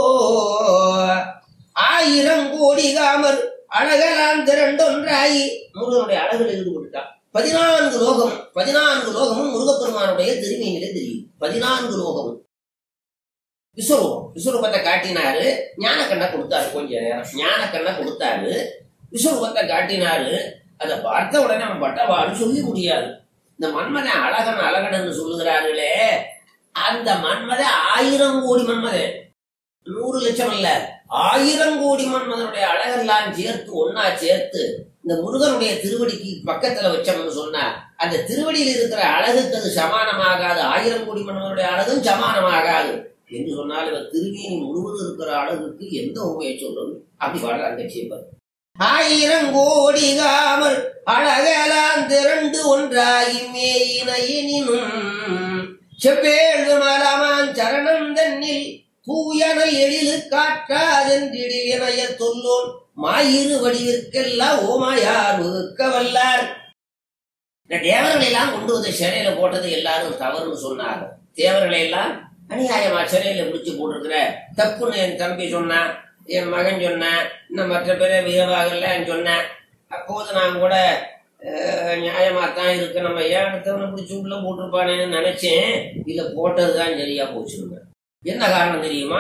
Speaker 2: ஆயிரம் கோடி காமர் அழகலாம் திரண்டொன்றாய் முருகனுடைய அழகில் ஈடுபட்டான் பதினான்கு லோகம் பதினான்கு லோகமும் முருகப்பெருமானுடைய திருமையிலே தெரியும் பதினான்கு லோகமும் விஸ்வரூபம் விஸ்வரூபத்தை காட்டினாரு ஞானக்கண்ணை கொடுத்தாரு கொஞ்ச நேரம் ஞானக்கண்ணை கொடுத்தாரு விஸ்வரூபத்தை காட்டினாரு அதை பார்த்த உடனே நம்ம பட்டவாடு சொல்ல முடியாது இந்த மன்மதன் அழகன் அழகன் என்று சொல்லுகிறார்களே அந்த மன்மதன் ஆயிரம் கோடி மன்மதன் நூறு லட்சம் இல்ல ஆயிரம் கோடி மன்மதனுடைய அழகெல்லாம் சேர்த்து ஒன்னா சேர்த்து இந்த முருகனுடைய திருவடிக்கு பக்கத்துல வச்சோம்னு சொன்னா அந்த திருவடியில் இருக்கிற அழகுக்கு அது சமானமாகாது ஆயிரம் கோடி மன்மதனுடைய அழகும் சமானமாகாது என்று சொன்னால் இவர் திருமேனி முழுவதும் இருக்கிற அழகுக்கு எந்த உண்மையை சொல்றது அப்படி பாடுறாங்க சீப்பர் ஆயிரம் கோடி காமல் அழகலாம் திரண்டு ஒன்றாகி மேயினையினும் செவ்வேழு மலமான் சரணம் தன்னில் தூயன எழிலு காற்றாதென்றிடியனைய சொல்லோன் மாயிரு வடிவிற்கெல்லாம் ஓமாயார் ஒதுக்க வல்லார் இந்த தேவர்களை எல்லாம் கொண்டு வந்து சிறையில போட்டது எல்லாரும் தவறுன்னு சொன்னாங்க தேவர்களை எல்லாம் அநியாயமா சிறையில பிடிச்சு போட்டிருக்கிற தப்புன்னு என் தம்பி சொன்னான் என் மகன் சொன்னான் இன்னும் மற்ற பேரை வீரவாகலன்னு சொன்னேன் அப்போது நான் கூட அஹ், நியாயமா தான் இருக்கு நம்ம ஏன் அடுத்தவனை பிடிச்சி உள்ள போட்டிருப்பானேன்னு நினைச்சேன் இல்ல போட்டதுதான் சரியா போச்சுங்க என்ன காரணம் தெரியுமா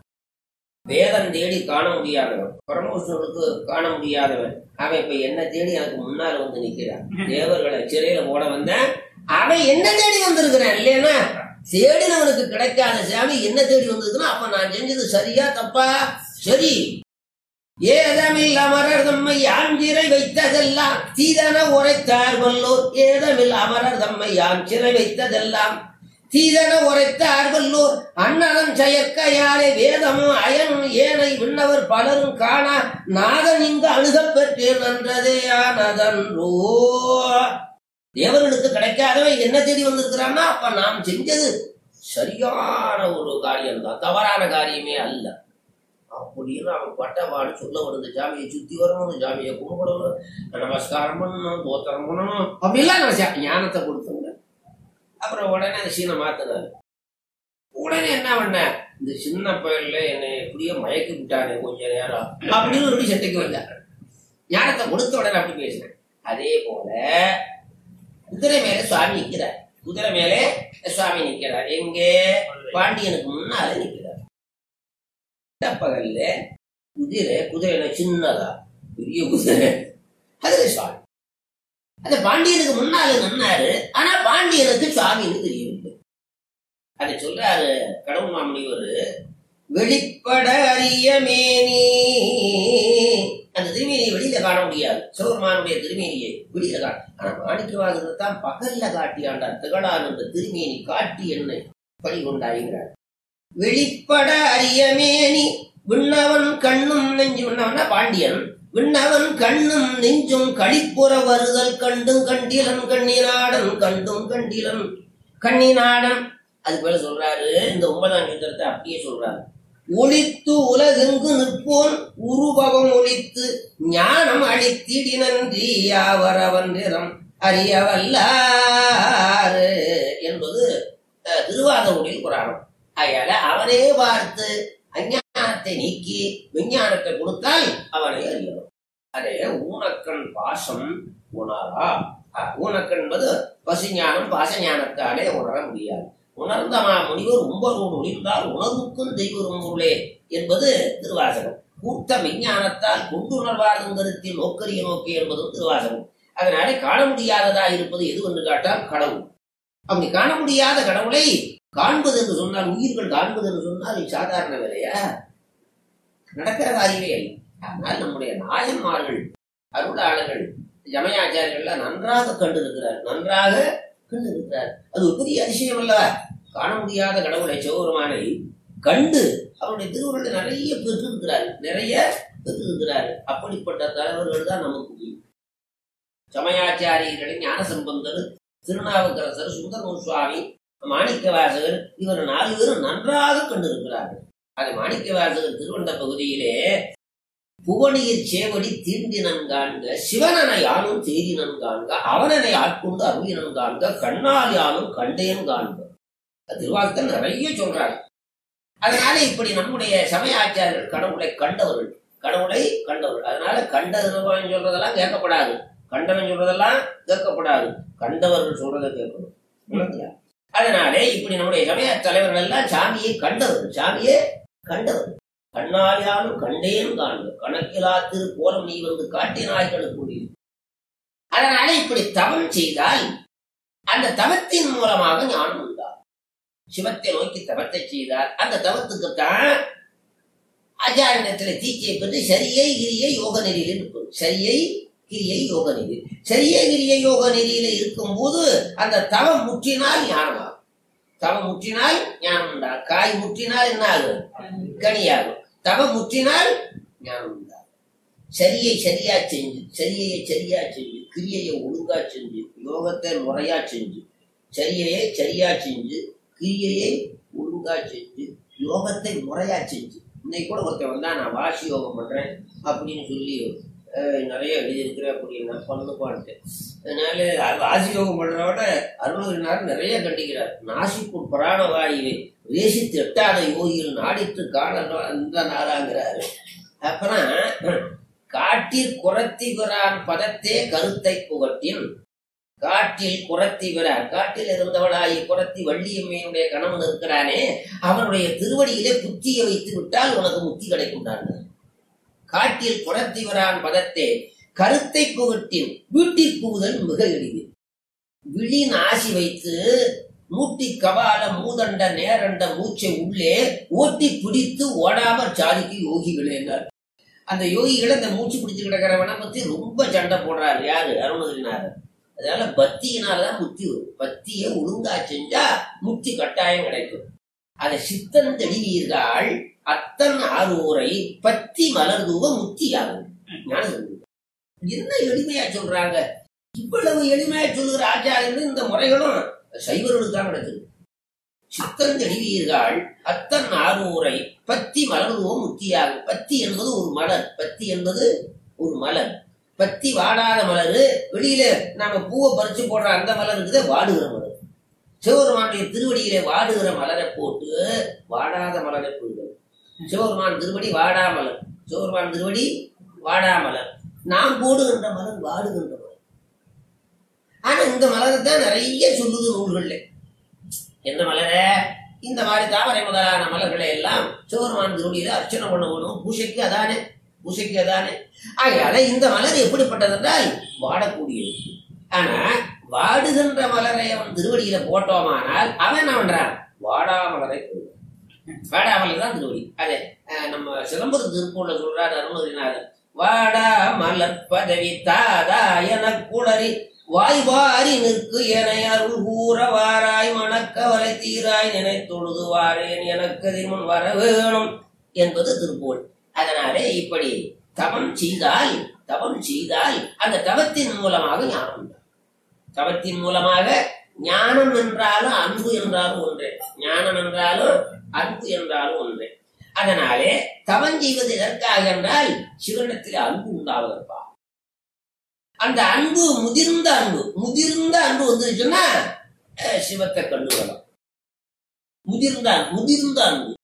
Speaker 2: வேதம் தேடி காண முடியாதவன் பரமேஸ்வரனுக்கு காண முடியாதவன் அவன் இப்ப என்ன தேடி எனக்கு முன்னால வந்து நிக்கிறான் தேவர்களை சிறையில போட வந்தேன் அவன் என்ன தேடி வந்திருக்கிறான் இல்லைன்னா தேடினவனுக்கு கிடைக்காத சாமி என்ன தேடி வந்திருக்குன்னா அப்ப நான் செஞ்சது சரியா தப்பா சரி ஏதமில் அமரர் தம்மை யான் சிறை வைத்ததெல்லாம் தீதன உரைத்தார் வல்லோர் ஏதமில் அமரர் தம்மை யான் சிறை வைத்ததெல்லாம் தீதன உரைத்தார் வல்லோர் அண்ணனம் செயற்கையாலே வேதமும் அயனும் ஏனை விண்ணவர் பலரும் காணா நாதன் இங்கு அணுகப் பெற்றேன் நன்றதே ஆனதன்றோ தேவர்களுக்கு கிடைக்காதவன் என்ன தேடி வந்திருக்கிறான்னா அப்ப நாம் செஞ்சது சரியான ஒரு காரியம் தான் தவறான காரியமே அல்ல அப்படின்னு அவன் பட்டபாடு சொல்ல வருது ஜாமியை சுத்தி வரணும் ஜாமியை கும்பிடணும் நமஸ்காரம் பண்ணணும் தோத்திரம் பண்ணணும் அப்படிலாம் நினைச்சா ஞானத்தை கொடுத்தவங்க அப்புறம் உடனே அந்த சீனை மாத்தினாரு உடனே என்ன பண்ண இந்த சின்ன பையன்ல என்னை எப்படியோ மயக்கி விட்டானே கொஞ்ச நேரம் அப்படின்னு ஒரு சட்டைக்கு வந்தார் ஞானத்தை கொடுத்த உடனே அப்படி பேசினேன் அதே போல குதிரை மேல சுவாமி நிக்கிறார் குதிரை மேலே சுவாமி நிக்கிறார் எங்கே பாண்டியனுக்கு முன்னால நிக்கிறார் பகல்ல குதிரை குதிரை சின்னதா பெரிய குதிரை அதுல சுவாமி அந்த பாண்டியனுக்கு முன்னால நின்னாரு ஆனா பாண்டியனுக்கு சுவாமின்னு தெரியவில்லை அதை சொல்றாரு கடவுள் மாமணிவர் வெளிப்பட அறிய மேனி அந்த திருமேனியை வெளியில காண முடியாது சிவபெருமானுடைய திருமேனியை வெளியில காண ஆனா மாணிக்கவாசகர் தான் பகல்ல காட்டியாண்டார் திகழான் என்ற திருமேனி காட்டி என்னை பழி கொண்டாயிங்கிறார் வெளிப்பட அறிய மேனி விண்ணவன் கண்ணும் நெஞ்சு விண்ணவனா பாண்டியன் விண்ணவன் கண்ணும் நெஞ்சும் களிப்புற வருதல் கண்டும் கண்டிலன் கண்ணினாடன் கண்டும் கண்டிலன் கண்ணினாடன் அதுக்கு மேல சொல்றாரு இந்த ஒன்பதாம் சூத்திரத்தை அப்படியே சொல்றாரு ஒளித்து உலகெங்கு நிற்போன் உருவகம் ஒளித்து ஞானம் அழித்திடினன்றி யாவரவன் நிறம் அறியவல்லாறு என்பது அஹ், திருவாதவுடைய புராணம் அதனால அவனே பார்த்து அஞ்ஞானத்தை நீக்கி விஞ்ஞானத்தை கொடுத்தால் அவனை அறியணும் அதே ஊனக்கண் பாசம் உணரா அஹ், ஊனக்கண் என்பது பசுஞானம் பாசஞானத்தாலே உணர முடியாது உணர்ந்த மா முனிவர் உம்பரோடு ஒளிந்தால் உணர்வுக்கும் தெய்வரும் உள்ளே என்பது திருவாசகம் கூட்ட விஞ்ஞானத்தால் கொண்டுணர்வாரும் கருத்தில் நோக்கரிய நோக்கி என்பதும் திருவாசகம் அதனால காண முடியாததா இருப்பது எது என்று கேட்டால் கடவுள் அப்படி காண முடியாத கடவுளை காண்பது என்று சொன்னால் உயிர்கள் காண்பது என்று சொன்னால் இது சாதாரண வேலையா நடக்கிற காரியமே இல்லை ஆனால் நம்முடைய நாயன்மார்கள் அருளாளர்கள் ஜமயாச்சாரியர்கள் நன்றாக கண்டிருக்கிறார் நன்றாக கண்டிருக்கிறார் அது ஒரு பெரிய அதிசயம் அல்லவா காண முடியாத கடவுளை சிவபெருமானை கண்டு அவருடைய திருவுருளை நிறைய பெற்றிருக்கிறார் நிறைய பெற்றிருக்கிறார் அப்படிப்பட்ட தலைவர்கள் தான் நமக்கு உயிர். சமயாச்சாரியர்களின் ஞானசம்பந்தர் திருநாவுக்கரசர் சுந்தரமு சுவாமி மாணிக்கவாசகர் இவர் நாலு பேரும் நன்றாக கண்டிருக்கிறார்கள் அது மாணிக்கவாசகர் திருவண்ட பகுதியிலே புவனியர் சேவடி தீண்டினன் காண்க சிவனனை யானும் தேடினன் காண்க அவனனை ஆட்கொண்டு அருளினன் காண்க கண்ணால் யானும் கண்டேன் காண்க அது திருவாசகத்தில் நிறைய சொல்றாரு அதனால இப்படி நம்முடைய சமய ஆச்சாரியர்கள் கடவுளை கண்டவர்கள் கடவுளை கண்டவர்கள் அதனால கண்டவன் சொல்றதெல்லாம் கேட்கப்படாது கண்டவன் சொல்றதெல்லாம் கேட்கப்படாது கண்டவர்கள் சொல்றதை கேட்கணும் புரியுதுங்களா? அதனாலே இப்படி நம்முடைய சமய தலைவர்கள் எல்லாம் சாமியை கண்டவர்கள் சாமியே கண்டவர்கள் கண்ணாலியாலும் கண்டேன் காண்க கணக்கிலா திரு கோலம் நீ வந்து காட்டினாய் கணக்கூடியது அதனால இப்படி தவம் செய்தால் அந்த தவத்தின் மூலமாக ஞானம் உண்டாகும் சிவத்தை நோக்கி தவத்தை செய்தால் அந்த தவத்துக்குத்தான் ஆச்சாரியத்தில் தீட்சை பெற்று சரியை கிரியை யோக நெறியில் இருக்கும் சரியை கிரியை யோக நெறி சரியை கிரியை யோக நெறியில இருக்கும் போது அந்த தவம் முற்றினால் ஞானமாகும் தவம் முற்றினால் ஞானம் உண்டாகும் காய் முற்றினால் என்ன ஆகும் கனியாகும் தவம் முற்றினால் ஞானம் உண்டாகும் சரியை சரியா செஞ்சு சரியை சரியா செஞ்சு கிரியையை ஒழுங்கா செஞ்சு யோகத்தை முறையா செஞ்சு சரியை சரியா செஞ்சு கிரியையை ஒழுங்கா செஞ்சு யோகத்தை முறையா செஞ்சு இன்னைக்கு கூட ஒருத்தன் வந்தா நான் வாசி யோகம் பண்றேன் அப்படின்னு சொல்லி அஹ், நிறைய எழுதியிருக்கிறேன் அப்படின்னு பண்ணுப்பான்ட்டு அதனால அது வாசி யோகம் பண்றதோட அருணகிரினார் நிறைய கண்டிக்கிறார் நாசிக்குள் புராண வாயுவை வேசித்து எட்டாத யோகிகள் நாடித்து காண இந்த நாளாங்கிறாரு அப்புறம் காட்டில் குரத்தி பிறான் பதத்தே கருத்தை புகட்டின் காட்டில் குரத்தி பிறார் காட்டில் இருந்தவளாய் குரத்தி வள்ளியம்மையுடைய கணவன் இருக்கிறானே அவனுடைய திருவடியிலே புத்தியை வைத்து விட்டால் உனக்கு முக்தி கிடைக்கும் காட்டில் குரத்தி பிறான் பதத்தே கருத்தை புகட்டின் வீட்டில் புகுதல் மிக எளிது விழின் ஆசி வைத்து மூட்டி கபால மூதண்ட நேரண்ட மூச்சை உள்ளே ஓட்டி பிடித்து ஓடாமற் சாதிக்கு யோகிகளே என்றார் அந்த யோகிகளை அந்த மூச்சு பிடிச்சு கிடக்கிறவனை பத்தி ரொம்ப சண்டை போடுறாரு யாரு அருணகிரிநாதர் அதனால பக்தியினாலதான் முக்தி வரும் பக்தியை ஒழுங்கா செஞ்சா முக்தி கட்டாயம் கிடைக்கும் அதை சித்தன் தெளிவீர்கள் அத்தன் ஆரூரை பத்தி மலர்தூவ முக்தியாகும் ஞானம் என்ன எளிமையா சொல்றாங்க இவ்வளவு எளிமையா சொல்லுகிற ஆச்சாரியர்கள் இந்த முறைகளும் சைவர்களுக்கு தான் கிடைச்சது சித்தன் தெளிவீர்கள் அத்தன் ஆரூரை பத்தி மலர்வோ முத்தியாகும் பத்தி என்பது ஒரு மலர் பத்தி என்பது ஒரு மலர் பத்தி வாடாத மலர் வெளியில நாம பூவை பறிச்சு போடுற அந்த மலர் இருக்குது வாடுகிற மலர் சிவபெருமானுடைய திருவடியிலே வாடுகிற மலரை போட்டு வாடாத மலரை போடுகிறது சிவபெருமான் திருவடி வாடா மலர் சிவபெருமான் திருவடி வாடா மலர் நாம் போடுகின்ற மலர் வாடுகின்ற மலர் ஆனா இந்த மலரை தான் நிறைய சொல்லுது நூல்கள்ல எந்த மலரை இந்த மாதிரி தாமரை முதலான மலர்களை எல்லாம் சிவபெருமான் திருவடியில அர்ச்சனை பண்ணணும் பூசைக்கு அதானே பூசைக்கு அதானே ஆகையால இந்த மலர் எப்படிப்பட்டது என்றால் வாடக்கூடியது ஆனா வாடுகின்ற மலரை அவன் திருவடியில போட்டோமானால் அவன் என்ன பண்றான் வாடா மலரை போடுவான். வாடா மலர் தான் திருவடி அதே அஹ், நம்ம சிதம்பரம் திருப்பூர்ல சொல்றாரு அருணகிரிநாதர் வாடா மலர் பதவி தாதா என குளறி வாய் வாரி நிற்கு என அருள் கூற வாராய் மணக்கவலை தீராய் நினைத்தொழுது வாரேன் எனக்கு முன் வர வேணும் என்பது திருப்பூர் அதனாலே இப்படி தவம் செய்தால் தவம் செய்தால் அந்த தவத்தின் மூலமாக ஞானம் உண்டாகும். தவத்தின் மூலமாக ஞானம் என்றாலும் அன்பு என்றாலும் ஒன்றே ஞானம் என்றாலும் அன்பு என்றாலும் ஒன்றே அதனாலே தவம் செய்வது எதற்காக என்றால் சிவனிடத்தில் அன்பு உண்டாவதற்கா அந்த அன்பு முதிர்ந்த அன்பு முதிர்ந்த அன்பு வந்துருச்சுன்னா அஹ், சிவத்தை கண்டுவிடலாம் முதிர்ந்த முதிர்ந்த அன்பு